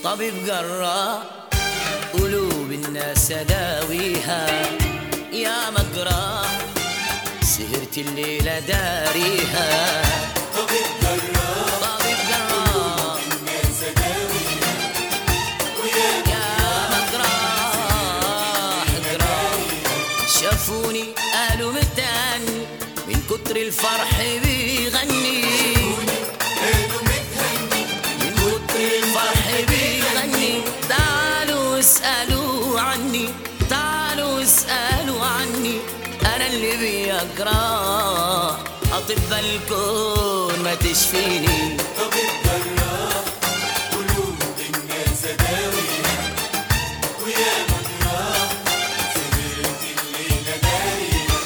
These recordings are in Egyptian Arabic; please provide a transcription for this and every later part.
طبيب جراح قلوب الناس داويها يا مجراح سهرت الليلة داريها طبيب جراح طبيب جراح الناس داويها ويا يا مجراح جراح شافوني قالوا متهني من كتر الفرح بيغني قالوا متهني من كتر الفرح بيغني تعالوا اسألوا عني تعالوا اسألوا عني أنا اللي بيجرى أطباء الكون ما تشفيني طبيب جراح قلوب الناس داويها ويا مجراح سهرت الليلة داريها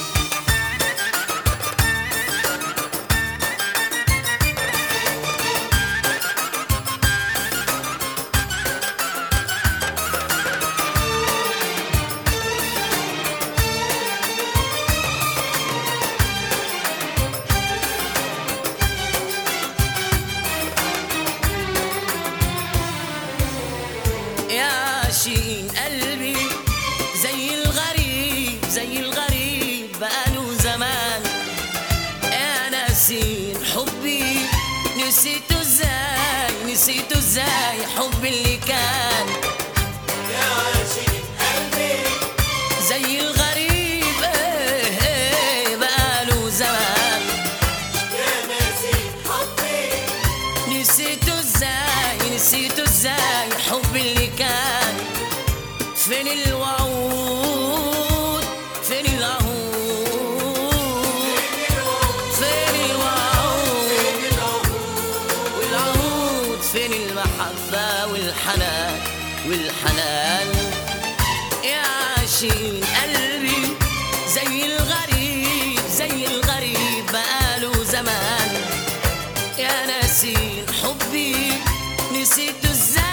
يا شين قلبي زي الغريب زي الغريب بقاله زمان يا ناسين حبي نسيته ازاي نسيته ازاي حبي اللي كان يا عاشق قلبي زي الغريب ايه ايه بقاله زمان يا ناسي حبي نسيته ازاي نسيته ازاي حبي اللي كان فين الوعود فين العهود فين الوعود والعهود فين المحبة والحنان والحنان يا عاشقين قلبي زي الغريب زي الغريب بقاله زمان يا ناسين حبي نسيته ازاي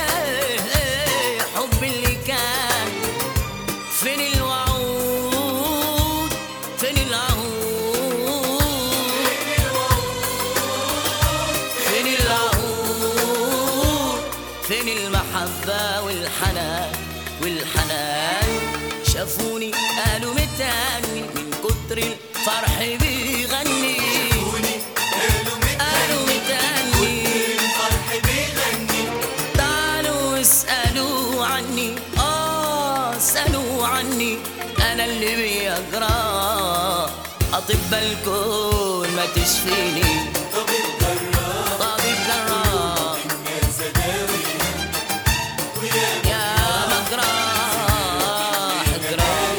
حبي اللي كان فين الوعود فين العهود فين العهود فين المحبة والحنان والحنان شافوني قالوا متهني من كتر الفرح بيغني قالوا متهني قالوا متهني الفرح بيغني تعالوا اسألوا عني آه اسألوا عني أنا اللي بيجرى أطباء الكون ما تشفيني طبيب جراح طبيب جراح الناس داويها ويا يا مجراح جراح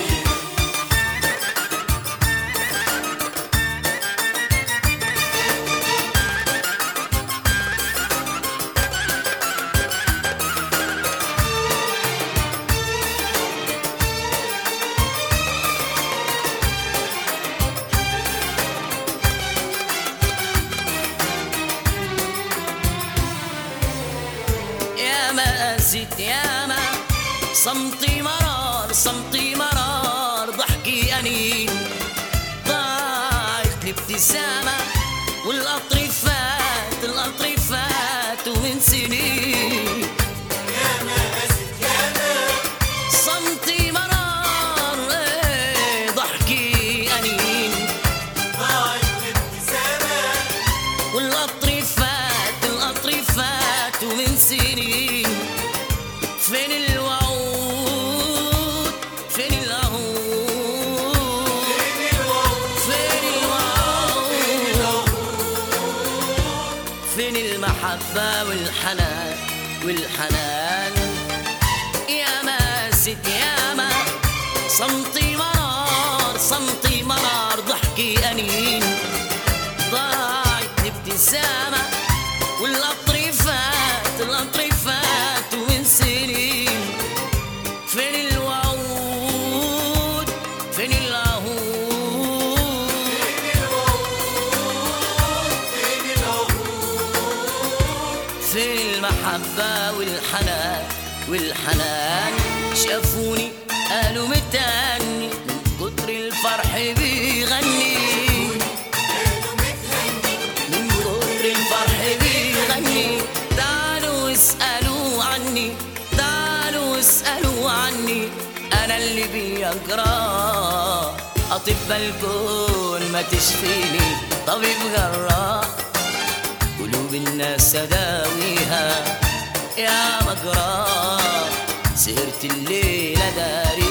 يا ما قست يا ما صمتي مرار صمتي مرار ضحكي أنين ضاعت الابتسامة والقطر فات القطر فات ومن سنين يا ما قست يا ما صمتي مرار إيه، ضحكي أنين ضاعت الابتسامة والقطر فات القطر فات ومن سنين فين الوعود فين العهود فين الوعود فين المحبة والحنان والحنان يا ما ست يا ما صمتي مرار صمتي مرار ضحكي أنين ضاعت الابتسامة والقطر فات القطر فات ومن سنين فين الوعود فين العهود فين المحبة والحنان والحنان شافوني قالوا متهني من كتر الفرح بيغني قالوا متهني من كتر الفرح بيغني تعالوا اسألوا عني أقرأ أطب الكون ما تشفيني طبيب غراء قلوب الناس أداويها يا مقرأ سهرت الليلة داري